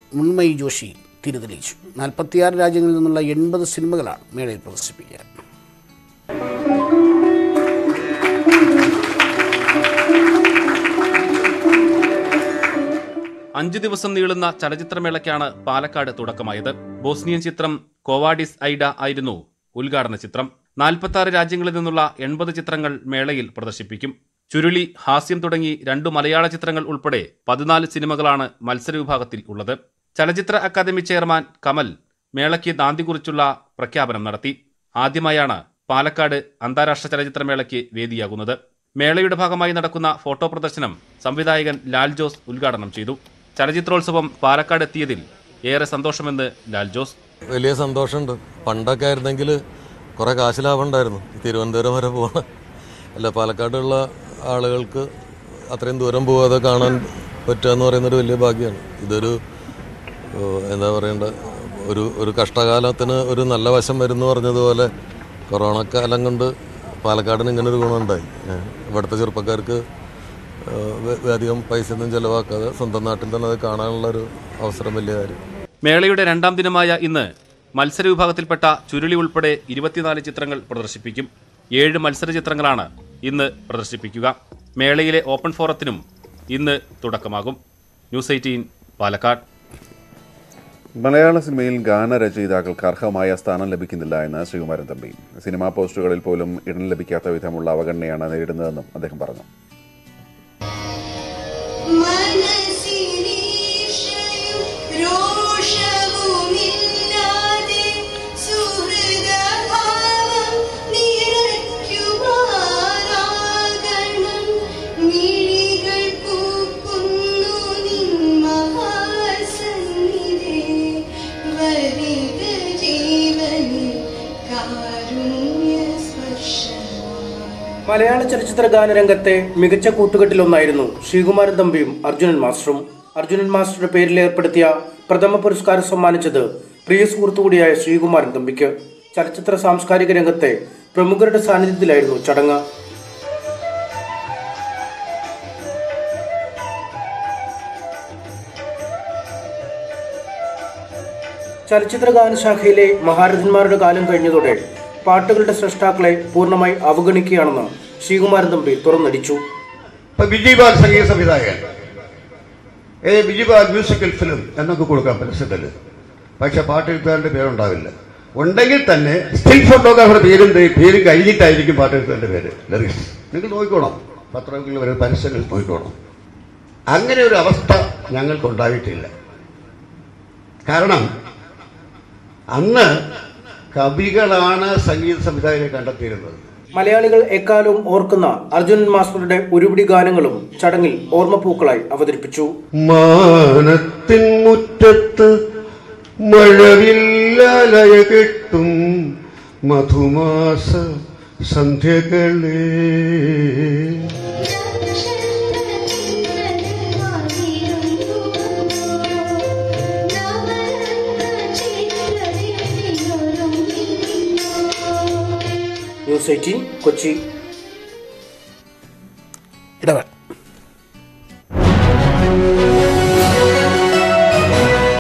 മുൺമയി ജോഷി തിരിതെളിയിച്ചു നാൽപ്പത്തിയാറ് രാജ്യങ്ങളിൽ നിന്നുള്ള എൺപത് സിനിമകളാണ് മേളയിൽ പ്രദർശിപ്പിക്കുക അഞ്ചു ദിവസം നീളുന്ന ചലച്ചിത്രമേളയ്ക്കാണ് പാലക്കാട് തുടക്കമായത് ബോസ്നിയൻ ചിത്രം കോവാഡിസ് ഐഡ ആയിരുന്നു ഉദ്ഘാടന ചിത്രം നാൽപ്പത്തി ആറ് രാജ്യങ്ങളിൽ നിന്നുള്ള എൺപത് ചിത്രങ്ങൾ മേളയിൽ പ്രദർശിപ്പിക്കും ചുരുളി ഹാസ്യം തുടങ്ങി രണ്ടു മലയാള ചിത്രങ്ങൾ ഉൾപ്പെടെ പതിനാല് സിനിമകളാണ് മത്സര വിഭാഗത്തിൽ ഉള്ളത് ചലച്ചിത്ര അക്കാദമി ചെയർമാൻ കമൽ മേളയ്ക്ക് നാന്തി കുറിച്ചുള്ള പ്രഖ്യാപനം നടത്തി ആദ്യമായാണ് പാലക്കാട് അന്താരാഷ്ട്ര ചലച്ചിത്രമേളയ്ക്ക് വേദിയാകുന്നത് മേളയുടെ ഭാഗമായി നടക്കുന്ന ഫോട്ടോ പ്രദർശനം സംവിധായകൻ ലാൽ ജോസ് ഉദ്ഘാടനം ചെയ്തു ചലച്ചിത്രോത്സവം പാലക്കാട് എത്തിയതിൽ ഏറെ സന്തോഷമെന്ന് ലാൽ ജോസ് വലിയ സന്തോഷമുണ്ട് പണ്ടൊക്കെ ആയിരുന്നെങ്കിൽ കുറേ കാശ് ലാഭം ഉണ്ടായിരുന്നു ഈ തിരുവനന്തപുരം വരെ പോകണം അല്ല പാലക്കാടുള്ള ആളുകൾക്ക് അത്രയും ദൂരം പോകാതെ കാണാൻ പറ്റുക എന്ന് പറയുന്നൊരു വലിയ ഭാഗ്യമാണ് ഇതൊരു ഏഹ്, എന്താ പറയണ്ട ഒരു ഒരു കഷ്ടകാലത്തിന് ഒരു നല്ല വശം വരുന്നു പറഞ്ഞതുപോലെ കൊറോണ കാലം കൊണ്ട് പാലക്കാടിന് ഇങ്ങനെ ഒരു ഗുണമുണ്ടായി ഏഹ്, ഇവിടുത്തെ ചെറുപ്പക്കാർക്ക് ഏഹ്, വ- അധികം പൈസ ഒന്നും ചിലവാക്കാതെ സ്വന്തം നാട്ടിൽ തന്നെ അത് കാണാനുള്ള ഒരു അവസരം വലിയ കാര്യം മേളയുടെ രണ്ടാം ദിനമായ ഇന്ന് മത്സര വിഭാഗത്തിൽപ്പെട്ട ചുരുളി ഉൾപ്പെടെ ഇരുപത്തിനാല് ചിത്രങ്ങൾ പ്രദർശിപ്പിക്കും ഏഴ് മത്സര ചിത്രങ്ങളാണ് ഇന്ന് പ്രദർശിപ്പിക്കുക മേളയിലെ ഓപ്പൺ ഫോറത്തിനും ഇന്ന് തുടക്കമാകും ന്യൂസ് എയ്റ്റീൻ പാലക്കാട് മലയാള സിനിമയിൽ ഗാനരചയിതാക്കൾക്ക് അർഹമായ സ്ഥാനം ലഭിക്കുന്നില്ല എന്ന് ശ്രീകുമാരൻ തമ്പി സിനിമാ പോസ്റ്ററുകളിൽ പോലും ഇടം ലഭിക്കാത്ത വിധമുള്ള അവഗണനയാണ് നേരിടുന്നതെന്നും അദ്ദേഹം പറഞ്ഞു മനസ്സിനീശയും രോഷവുമില്ലാതെ സുഹൃദഭാവം നിറയ്ക്കുമാറാകണം മിഴികൾ പൂക്കുന്നു നിൻ മഹാസന്നിധേ വരിക ജീവനിൽ കാരുണ്യ സ്പർശമായി മലയാള ചലച്ചിത്ര ഗാനരംഗത്തെ മികച്ച കൂട്ടുകെട്ടിലൊന്നായിരുന്നു ശ്രീകുമാരൻ തമ്പിയും അർജുനൻ മാസ്റ്ററും അർജുനൻ മാസ്റ്ററുടെ പേരിൽ ഏർപ്പെടുത്തിയ പ്രഥമ പുരസ്കാരം സമ്മാനിച്ചത് പ്രിയ സുഹൃത്തു കൂടിയായ ശ്രീകുമാരൻ തമ്പിക്ക് ചലച്ചിത്ര സാംസ്കാരിക രംഗത്തെ പ്രമുഖരുടെ സാന്നിധ്യത്തിലായിരുന്നു ചടങ്ങ് ചലച്ചിത്ര ഗാനശാഖയിലെ മഹാരഥന്മാരുടെ കാലം കഴിഞ്ഞതോടെ പാട്ടുകളുടെ സൃഷ്ടാക്കളെ പൂർണ്ണമായി അവഗണിക്കുകയാണെന്ന് ശ്രീകുമാരൻ തമ്പി തുറന്നടിച്ചു ഇപ്പൊ ബിജിപാൽ സംഗീത സംവിധായകൻ ഏ ബിജിപാൽ മ്യൂസിക്കൽ ഫിലിം എന്നൊക്കെ കൊടുക്കാം പരസ്യത്തിൽ പക്ഷെ പാട്ടെഴുത്തുകാരന്റെ പേരുണ്ടാവില്ല ഉണ്ടെങ്കിൽ തന്നെ സ്റ്റിൽ ഫോട്ടോഗ്രാഫറുടെ പേരും ദേ- പേരും കഴിഞ്ഞിട്ടായിരിക്കും പാട്ടെഴുത്തുകാരന്റെ പേര് ലിറിക്സ് നിങ്ങൾ നോക്കിക്കോണം പത്രങ്ങളിൽ വരുന്ന പരസ്യങ്ങൾ നോക്കിക്കോണം അങ്ങനെ ഒരു അവസ്ഥ ഞങ്ങൾക്കുണ്ടായിട്ടില്ല കാരണം അന്ന് കവികളാണ് സംഗീത സംവിധായകരെ കണ്ടെത്തിയിരുന്നത് മലയാളികൾ എക്കാലവും ഓർക്കുന്ന അർജുനൻ മാസ്റ്ററുടെ ഒരുപിടി ഗാനങ്ങളും ചടങ്ങിൽ ഓർമ്മപ്പൂക്കളായി അവതരിപ്പിച്ചു മാനത്തിൻ മുറ്റത്ത് മഴവില്ലലയ കെട്ടും മധുമാസ സന്ധ്യകളേ ന്യൂസ് എയ്റ്റീൻ കൊച്ചി ഇടവേള